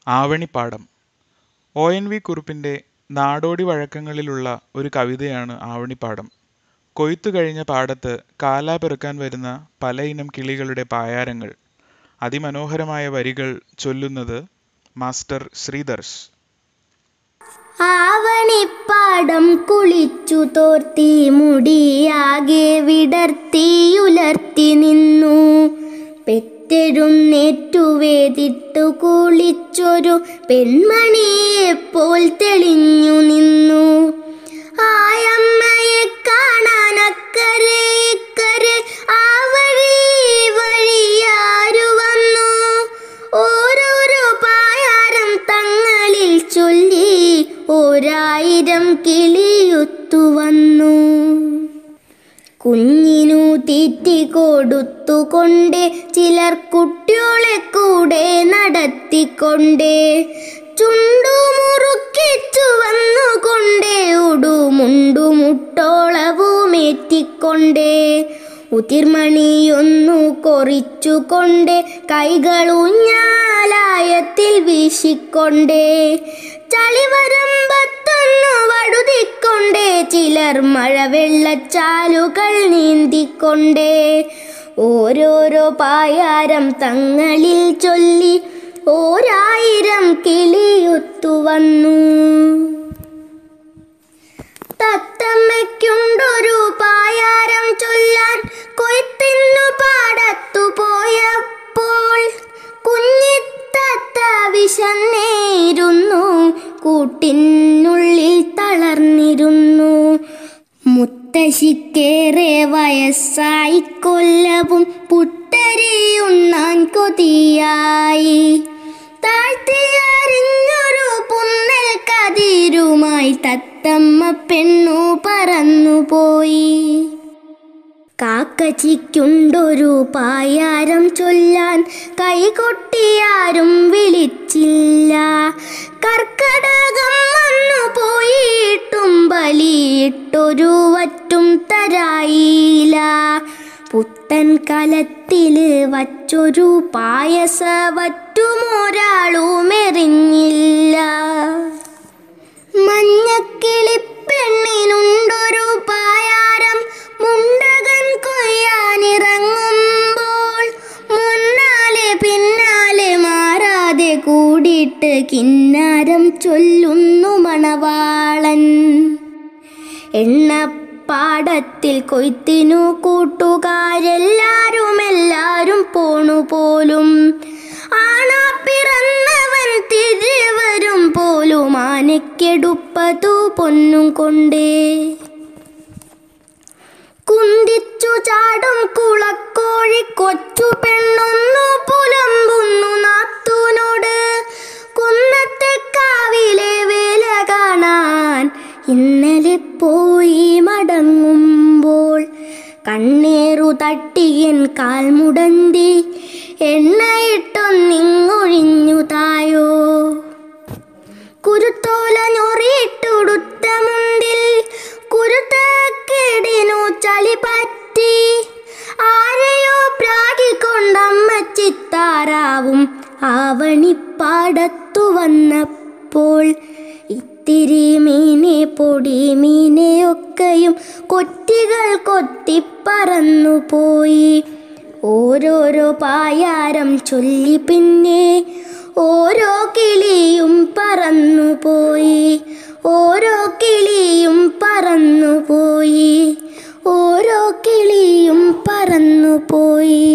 ആവണിപ്പാടം O N V കുറുപ്പിൻ്റെ നാടോടി വഴക്കങ്ങളിലുള്ള ഒരു കവിതയാണ് ആവണിപ്പാടം കൊയ്ത്തു കഴിഞ്ഞ പാടത്ത് കാലാ പെറുക്കാൻ വരുന്ന പലയിനം കിളികളുടെ പായാരങ്ങൾ അതിമനോഹരമായ വരികൾ ചൊല്ലുന്നത് മാസ്റ്റർ ശ്രീധർഷ് ആവണിപ്പാടം കുളിച്ചു തോർത്തി മുടിയാകെ വിടർത്തിയുലർത്തി നിന്നു പെറ്റെഴുന്നേറ്റു വേദിട്ടു കുളിച്ചൊരു പെൺമണിയെപ്പോൾ തെളിഞ്ഞു നിന്നു ആയമ്മയെ കാണാൻ അക്കരെ ഇക്കരെ ആ വഴി ഈ വഴിയാരു വന്നു ഓരോരോ പായാരം തങ്ങളിൽ ചൊല്ലി ഓരായിരം കിളിയൊത്തു വന്നു കുഞ്ഞിനു തീറ്റി കൊടുത്തുകൊണ്ടേ ചിലർ കുട്ടിയോളെ കൂടെ നടത്തിക്കൊണ്ടേ ചുണ്ടു മുറുക്കിച്ചു വന്നുകൊണ്ടേ ഉടുമുണ്ടു മുട്ടോളവുമേറ്റിക്കൊണ്ടേ ഉതിർമണിയൊന്നു കൊറിച്ചുകൊണ്ടേ കൈകൾ ഊഞ്ഞാലായത്തിൽ വീശിക്കൊണ്ടേ ചളിവരമ്പത്തൊന്നു വടുതിക്കൊണ്ടേ ചിലർ മഴവെള്ളച്ചാലുകൾ നീന്തിക്കൊണ്ടേ ഓരോരോ പായാരം തങ്ങളിൽ ചൊല്ലി ഓരായിരം കിളിയൊത്തു വന്നു തത്തമ്മയ്ക്കുണ്ടൊരു പായാരം ചൊല്ലാൻ കൊയ്ത്തിന്നു പാടത്തു പോയപ്പോൾ കുഞ്ഞിത്തത്ത വിശന്നേരുന്നു കൂട്ടിനുള്ളിൽ തളർന്നിരുന്നു മുത്തശ്ശിക്കേറെ വയസ്സായി കൊല്ലവും പുട്ടരിയുണ്ണാൻ കൊതിയായി താഴ്ത്തിയറിഞ്ഞൊരു പുന്നൽ കതിരുമായി തത്തമ്മ പെണ്ണു പറന്നുപോയി കാക്കച്ചിക്കുണ്ടൊരു പായാരം ചൊല്ലാൻ കൈകൊട്ടിയാരും വിളിച്ചില്ല കർക്കടകം വന്നു പോയിട്ടും ബലിയിട്ടൊരു വറ്റും തരായില്ല പുത്തൻ കലത്തില് വച്ചൊരു പായസ വറ്റുമൊരാളുമെറിഞ്ഞില്ല മഞ്ഞക്കിളിപ്പെണ്ണിനുണ്ടൊരു പായാരം മുണ്ടകൻ കൊയ്യാനിറങ്ങുമ്പോൾ മുന്നാലെ പിന്നാലെ മാറാതെ കൂടിയിട്ട് കിന്നാരം ചൊല്ലുന്നു മണവാളൻ എണ്ണപ്പാടത്തിൽ കൊയ്ത്തിനു കൂട്ടുകാരെല്ലാരും എല്ലാരും പോണു പോലും ആണാ പിറന്നവൻ തിരിവരും പോലും ആനയ്ക്കെടുപ്പതു പൊന്നും കൊണ്ടേ കുന്തിച്ചു ചാടും കുളക്കോഴി കൊച്ചു പെണ്ണൊന്നു പുലമ്പുന്നു നാത്തൂനോട് കുന്നത്തെ കാവിലെ വേല കാണാൻ ഇന്നലെ പോയി മടങ്ങുമ്പോൾ കണ്ണേറു തട്ടിയൻ കാൽമുടന്തി എണ്ണയിട്ടൊന്നിങ്ങൊഴിഞ്ഞു തായോ കുരുത്തോല ഞൊറിയിട്ടുടുത്ത മുണ്ടിൽ കുരുത്തക്കേടിനു ചളി പറ്റി ആരെയോ പ്രാഗിക്കൊണ്ടമ്മ ചിത്താറാവും ആവണിപ്പാടത്തു വന്നപ്പോൾ ഇത്തിരി മീനെ പൊടി മീനെയൊക്കെയും കൊറ്റികൾ കൊത്തിപ്പറന്നു പോയി ഓരോരോ പായാരം ചൊല്ലി പിന്നെ ഓരോ കിളിയും പറന്നു പോയി ഓരോ കിളിയും പറന്നു പോയി ഓരോ കിളിയും പറന്നു പോയി